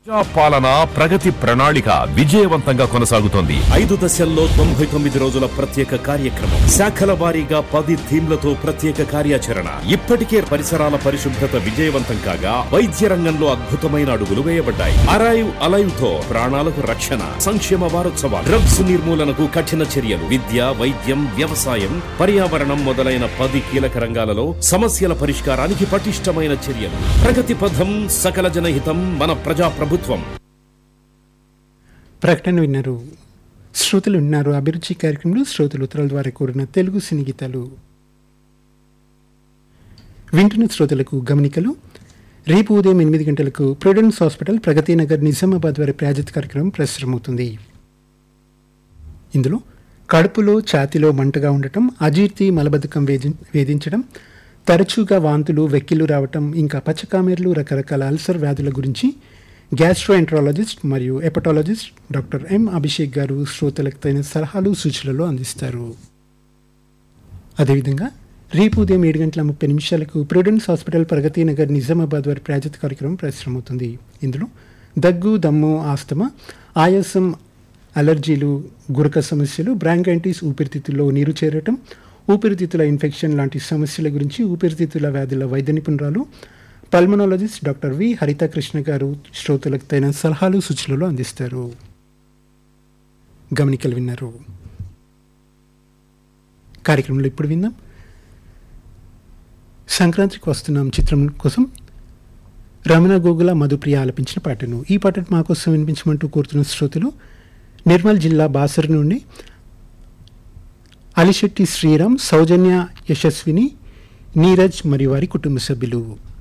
ప్రజా పాలన ప్రగతి ప్రణాళిక విజయవంతంగా కొనసాగుతోంది ఐదు దశల్లో తొంభై తొమ్మిది రోజుల ప్రత్యేక కార్యక్రమం శాఖల వారీగా పది థీమ్లతో ప్రత్యేక కార్యాచరణ ఇప్పటికే పరిసరాల పరిశుభ్రత విజయవంతం కాగా వైద్య రంగంలో అద్భుతమైన అడుగులు వేయబడ్డాయి అరైవ్ అలైవ్ తో ప్రాణాలకు రక్షణ సంక్షేమ వారోత్సవాలు డ్రగ్స్ నిర్మూలనకు కఠిన చర్యలు విద్య వైద్యం వ్యవసాయం పర్యావరణం మొదలైన పది కీలక రంగాలలో సమస్యల పరిష్కారానికి పటిష్టమైన చర్యలు ప్రగతి పథం సకల జనహితం మన ప్రజా ప్రభుత్వం ప్రకటన విన్నారు శ్రోతలు విన్నారు అభిరుచి కార్యక్రమంలో శ్రోతలు ఉత్తరాల ద్వారా కోరిన తెలుగు సినీ గీతాలు వింటున్న శ్రోతలకు గమనికలు రేపు ఉదయం ఎనిమిది గంటలకు ప్రుడెన్స్ హాస్పిటల్ ప్రగతి నగర్ నిజామాబాద్ వారి ప్రాజెక్ట్ కార్యక్రమం ప్రసారమవుతుంది ఇందులో కడుపులో ఛాతిలో మంటగా ఉండటం అజీర్తి మలబద్ధకం వేధి వేధించడం తరచుగా వాంతులు వెక్కిలు రావటం ఇంకా పచ్చకామెర్లు రకరకాల అల్సర్ వ్యాధుల గురించి గ్యాస్ట్రోఎంట్రాలజిస్ట్ మరియు ఎపటాలజిస్ట్ డాక్టర్ ఎం అభిషేక్ గారు శ్రోతలకు తగిన సలహాలు సూచనలు అందిస్తారు అదేవిధంగా రేపు ఉదయం ఏడు గంటల ముప్పై నిమిషాలకు ప్రుడెన్స్ హాస్పిటల్ ప్రగతి నగర్ నిజామాబాద్ వారి ప్రాజెక్ట్ కార్యక్రమం ప్రసారమవుతుంది ఇందులో దగ్గు దమ్ము ఆస్తమా ఆయాసం అలర్జీలు గురక సమస్యలు బ్రాంకైటిస్ ఊపిరితిత్తుల్లో నీరు చేరటం ఊపిరితిత్తుల ఇన్ఫెక్షన్ లాంటి సమస్యల గురించి ఊపిరితిత్తుల వ్యాధుల వైద్య నిపుణురాలు పల్మనాలజిస్ట్ డాక్టర్ వి హరిత కృష్ణ గారు శ్రోతలకు తగిన సలహాలు సూచనలు అందిస్తారు గమనికలు విన్నారు కార్యక్రమంలో ఇప్పుడు విందాం సంక్రాంతికి వస్తున్నాం చిత్రం కోసం రమణ గోగుల మధుప్రియ ఆలపించిన పాటను ఈ పాటను మా కోసం వినిపించమంటూ కోరుతున్న శ్రోతలు నిర్మల్ జిల్లా బాసర్ నుండి అలిశెట్టి శ్రీరామ్ సౌజన్య యశస్విని నీరజ్ మరియు వారి కుటుంబ సభ్యులు